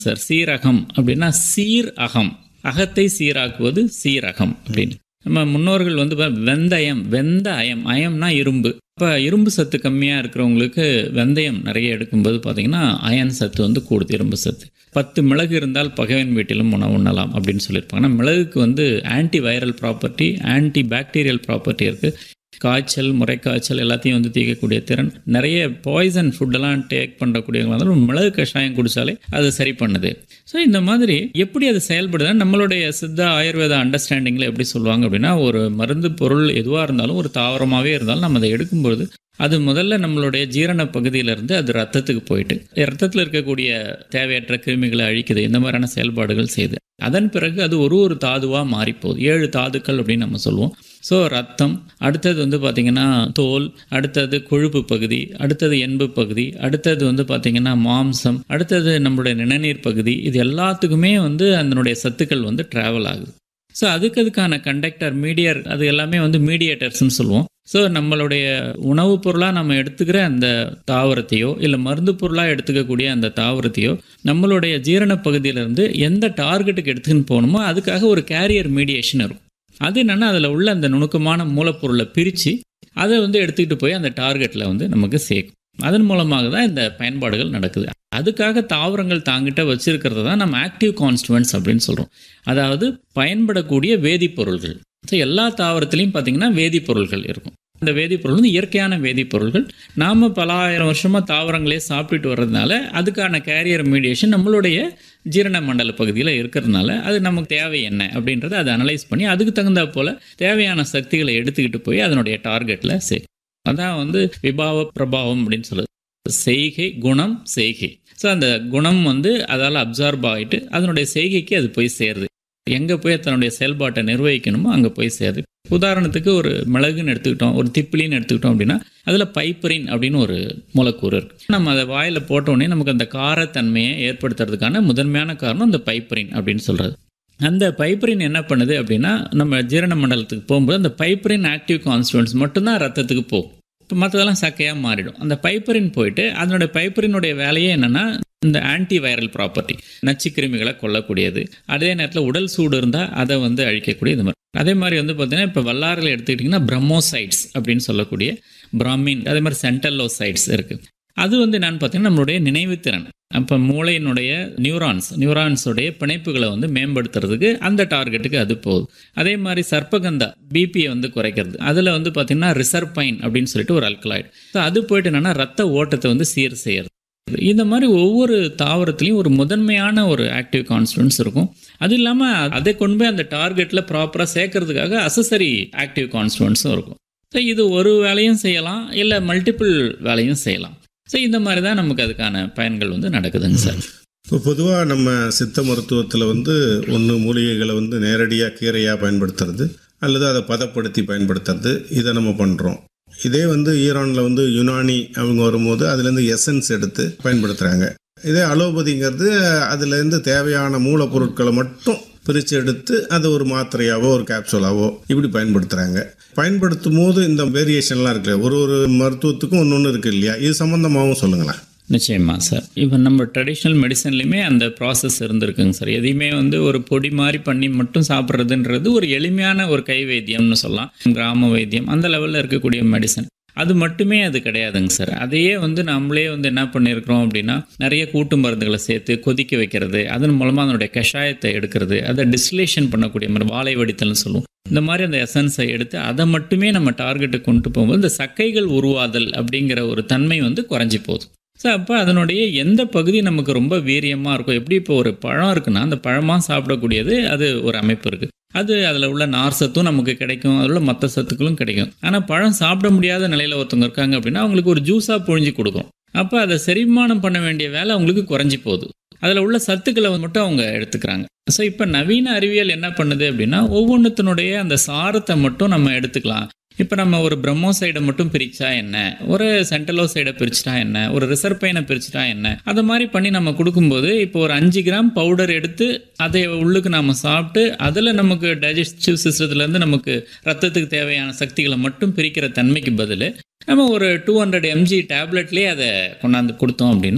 sir சீரகம் அப்படின்னா சீர் அகம் அகத்தை சீராக்குவது சீரகம் அப்படின்னு நம்ம முன்னோர்கள் வந்து பா- வெந்தயம் வெந்த அயம் அயம்னா இரும்பு இப்போ இரும்பு சத்து கம்மியாக இருக்கிறவங்களுக்கு வெந்தயம் நிறைய எடுக்கும்போது பார்த்தீங்கன்னா அயன் சத்து வந்து கூடுது இரும்பு சத்து பத்து மிளகு இருந்தால் பகைவன் வீட்டிலும் உணவு உண்ணலாம் அப்படின்னு சொல்லியிருப்பாங்க ஆனால் மிளகுக்கு வந்து antiviral property antibacterial property இருக்குது காய்ச்சல் முறைக்காய்ச்சல் எல்லாத்தையும் வந்து தீர்க்கக்கூடிய திறன் நிறைய பாய்சன் ஃபுட்டெல்லாம் டேக் பண்ணக்கூடியவங்க இருந்தாலும் மிளகு கஷாயம் குடித்தாலே அது சரி பண்ணுது ஸோ இந்த மாதிரி எப்படி அது செயல்படுதுன்னா நம்மளுடைய சித்தா ஆயுர்வேத அண்டர்ஸ்டாண்டிங்கில் எப்படி சொல்லுவாங்க அப்படின்னா ஒரு மருந்து பொருள் எதுவாக இருந்தாலும் ஒரு தாவரமாகவே இருந்தாலும் நம்ம அதை எடுக்கும்பொழுது அது முதல்ல நம்மளுடைய ஜீரண பகுதியிலிருந்து அது ரத்தத்துக்கு போயிட்டு ரத்தத்தில் இருக்கக்கூடிய தேவையற்ற கிருமிகளை அழிக்குது இந்த மாதிரியான செயல்பாடுகள் செய்யுது அதன் பிறகு அது ஒரு ஒரு தாதுவாக மாறிப்போகுது ஏழு தாதுக்கள் அப்படின்னு நம்ம சொல்லுவோம் ஸோ ரத்தம் அடுத்தது வந்து பார்த்திங்கன்னா தோல் அடுத்தது கொழுப்பு பகுதி அடுத்தது எண்பு பகுதி அடுத்தது வந்து பார்த்திங்கன்னா மாம்சம் அடுத்தது நம்மளுடைய நிணநீர் பகுதி இது எல்லாத்துக்குமே வந்து அதனுடைய சத்துக்கள் வந்து ட்ராவல் ஆகுது ஸோ அதுக்கு அதுக்கான கண்டக்டர் மீடியர் அது எல்லாமே வந்து மீடியேட்டர்ஸ்னு சொல்லுவோம் ஸோ நம்மளுடைய உணவுப் பொருளாக நம்ம எடுத்துக்கிற அந்த தாவரத்தையோ இல்லை மருந்து பொருளாக எடுத்துக்கக்கூடிய அந்த தாவரத்தையோ நம்மளுடைய ஜீரண பகுதியிலேருந்து எந்த டார்கெட்டுக்கு எடுத்துன்னு போகணுமோ அதுக்காக ஒரு கேரியர் மீடியேஷன் இருக்கும் அது என்னென்னா அதில் உள்ள அந்த நுணுக்கமான மூலப்பொருளை பிரித்து அதை வந்து எடுத்துக்கிட்டு போய் அந்த டார்கெட்டில் வந்து நமக்கு சேர்க்கும் அதன் மூலமாக தான் இந்த பயன்பாடுகள் நடக்குது அதுக்காக தாவரங்கள் தாங்கிட்ட வச்சிருக்கிறது தான் நம்ம ஆக்டிவ் கான்ஸ்டுவன்ஸ் அப்படின்னு சொல்கிறோம் அதாவது பயன்படக்கூடிய வேதிப்பொருள்கள் ஸோ எல்லா தாவரத்துலேயும் பார்த்தீங்கன்னா வேதிப்பொருள்கள் இருக்கும் இந்த வேதிப்பொருள் வந்து இயற்கையான வேதிப்பொருள்கள் நாம் பல ஆயிரம் வருஷமாக தாவரங்களே சாப்பிட்டுட்டு வர்றதுனால அதுக்கான கேரியர் மீடியேஷன் நம்மளுடைய ஜீரண மண்டல பகுதியில் இருக்கிறதுனால அது நமக்கு தேவை என்ன அப்படின்றத அதை அனலைஸ் பண்ணி அதுக்கு தகுந்தா போல் தேவையான சக்திகளை எடுத்துக்கிட்டு போய் அதனுடைய டார்கெட்டில் சே அதான் வந்து விபாவ பிரபாவம் அப்படின்னு சொல்லுது செய்கை குணம் செய்கை ஸோ அந்த குணம் வந்து அதால் அப்சார்ப் ஆகிட்டு அதனுடைய செய்கைக்கு அது போய் சேருது எங்கே போய் தன்னுடைய செயல்பாட்டை நிர்வகிக்கணுமோ அங்கே போய் சேருது உதாரணத்துக்கு ஒரு மிளகுன்னு எடுத்துக்கிட்டோம் ஒரு திப்பிலின்னு எடுத்துக்கிட்டோம் அப்படின்னா அதில் பைப்பரின் அப்படின்னு ஒரு மூலக்கூறு இருக்கு நம்ம அதை வாயில் போட்ட உடனே நமக்கு அந்த காரத்தன்மையை ஏற்படுத்துறதுக்கான முதன்மையான காரணம் அந்த பைப்பரின் அப்படின்னு சொல்கிறது அந்த பைப்பரின் என்ன பண்ணுது அப்படின்னா நம்ம ஜீரண மண்டலத்துக்கு போகும்போது அந்த பைப்பரின் ஆக்டிவ் கான்ஸ்டுவன்ஸ் மட்டும்தான் ரத்தத்துக்கு போகும் இப்போ மற்றதெல்லாம் சக்கையாக மாறிடும் அந்த பைப்பரின் போயிட்டு அதனுடைய பைப்பரினுடைய வேலையே என்னென்னா இந்த ஆன்டி வைரல் ப்ராப்பர்ட்டி நச்சுக்கிருமிகளை கொல்லக்கூடியது அதே நேரத்தில் உடல் சூடு இருந்தால் அதை வந்து அழிக்கக்கூடிய இது மாதிரி அதே மாதிரி வந்து பார்த்தீங்கன்னா இப்போ வல்லாரில் எடுத்துக்கிட்டிங்கன்னா பிரம்மோசைட்ஸ் அப்படின்னு சொல்லக்கூடிய பிராமின் அதே மாதிரி சென்டல்லோசைட்ஸ் இருக்குது அது வந்து என்னன்னு பார்த்தீங்கன்னா நம்மளுடைய நினைவுத்திறன் அப்போ மூளையினுடைய நியூரான்ஸ் நியூரான்ஸுடைய பிணைப்புகளை வந்து மேம்படுத்துறதுக்கு அந்த டார்கெட்டுக்கு அது போகுது அதே மாதிரி சர்ப்பகந்தா பிபியை வந்து குறைக்கிறது அதில் வந்து பார்த்திங்கன்னா ரிசர்பைன் அப்படின்னு சொல்லிட்டு ஒரு அல்கலாய்டு ஸோ அது போயிட்டு என்னென்னா ரத்த ஓட்டத்தை வந்து சீர் செய்யறது இந்த மாதிரி ஒவ்வொரு தாவரத்துலேயும் ஒரு முதன்மையான ஒரு ஆக்டிவ் கான்ஸ்டன்ஸ் இருக்கும் அது இல்லாமல் அதை கொண்டு போய் அந்த டார்கெட்டில் ப்ராப்பராக சேர்க்கறதுக்காக அசசரி ஆக்டிவ் கான்ஸ்டுவன்ஸும் இருக்கும் ஸோ இது ஒரு வேலையும் செய்யலாம் இல்லை மல்டிபிள் வேலையும் செய்யலாம் ஸோ இந்த மாதிரி தான் நமக்கு அதுக்கான பயன்கள் வந்து நடக்குதுங்க சார் இப்போ பொதுவாக நம்ம சித்த மருத்துவத்தில் வந்து ஒன்று மூலிகைகளை வந்து நேரடியாக கீரையாக பயன்படுத்துறது அல்லது அதை பதப்படுத்தி பயன்படுத்துறது இதை நம்ம பண்ணுறோம் இதே வந்து ஈரானில் வந்து யுனானி அவங்க வரும்போது அதுலேருந்து எசன்ஸ் எடுத்து பயன்படுத்துகிறாங்க இதே அலோபதிங்கிறது அதுலேருந்து தேவையான மூலப்பொருட்களை மட்டும் பிரித்து எடுத்து அது ஒரு மாத்திரையாவோ ஒரு கேப்சூலாவோ இப்படி பயன்படுத்துகிறாங்க பயன்படுத்தும் போது இந்த வேரியேஷன்லாம் இருக்குல்ல ஒரு ஒரு மருத்துவத்துக்கும் ஒன்று ஒன்று இருக்கு இல்லையா இது சம்மந்தமாகவும் சொல்லுங்களேன் நிச்சயமா சார் இப்போ நம்ம ட்ரெடிஷ்னல் மெடிசன்லையுமே அந்த ப்ராசஸ் இருந்திருக்குங்க சார் எதையுமே வந்து ஒரு பொடி மாதிரி பண்ணி மட்டும் சாப்பிட்றதுன்றது ஒரு எளிமையான ஒரு கை வைத்தியம்னு சொல்லலாம் கிராம வைத்தியம் அந்த லெவலில் இருக்கக்கூடிய மெடிசன் அது மட்டுமே அது கிடையாதுங்க சார் அதையே வந்து நம்மளே வந்து என்ன பண்ணியிருக்கிறோம் அப்படின்னா நிறைய கூட்டு மருந்துகளை சேர்த்து கொதிக்க வைக்கிறது அதன் மூலமாக அதனுடைய கஷாயத்தை எடுக்கிறது அதை டிஸ்லேஷன் பண்ணக்கூடிய மாதிரி வாழை வடித்தல்னு சொல்லுவோம் இந்த மாதிரி அந்த எசன்ஸை எடுத்து அதை மட்டுமே நம்ம டார்கெட்டுக்கு கொண்டு போகும்போது இந்த சக்கைகள் உருவாதல் அப்படிங்கிற ஒரு தன்மை வந்து குறைஞ்சி போகுது ஸோ அப்போ அதனுடைய எந்த பகுதி நமக்கு ரொம்ப வீரியமாக இருக்கும் எப்படி இப்போ ஒரு பழம் இருக்குன்னா அந்த பழமாக சாப்பிடக்கூடியது அது ஒரு அமைப்பு இருக்குது அது அதில் உள்ள நார் சத்தும் நமக்கு கிடைக்கும் அதில் உள்ள மற்ற சத்துக்களும் கிடைக்கும் ஆனால் பழம் சாப்பிட முடியாத நிலையில் ஒருத்தவங்க இருக்காங்க அப்படின்னா அவங்களுக்கு ஒரு ஜூஸாக புழிஞ்சு கொடுக்கும் அப்போ அதை செரிமானம் பண்ண வேண்டிய வேலை அவங்களுக்கு குறைஞ்சி போகுது அதில் உள்ள சத்துக்களை மட்டும் அவங்க எடுத்துக்கிறாங்க ஸோ இப்போ நவீன அறிவியல் என்ன பண்ணுது அப்படின்னா ஒவ்வொன்றுத்தினுடைய அந்த சாரத்தை மட்டும் நம்ம எடுத்துக்கலாம் இப்போ நம்ம ஒரு பிரம்மோசைடை மட்டும் பிரிச்சா என்ன ஒரு சென்டலோசைடை பிரிச்சுட்டா என்ன ஒரு ரிசர்பைனை பிரிச்சுட்டா என்ன அதை மாதிரி பண்ணி நம்ம கொடுக்கும்போது இப்போ ஒரு அஞ்சு கிராம் பவுடர் எடுத்து அதை உள்ளுக்கு நம்ம சாப்பிட்டு அதில் நமக்கு டைஜஸ்டிவ் சிஸ்டத்துலேருந்து நமக்கு ரத்தத்துக்கு தேவையான சக்திகளை மட்டும் பிரிக்கிற தன்மைக்கு பதில் நம்ம ஒரு டூ ஹண்ட்ரட் எம்ஜி டேப்லெட்லேயே அதை கொண்டாந்து கொடுத்தோம் அப்படின்னா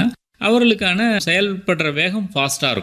அவர்களுக்கான செயல்படுற வேகம் ஃபாஸ்ட்டாக இருக்கும்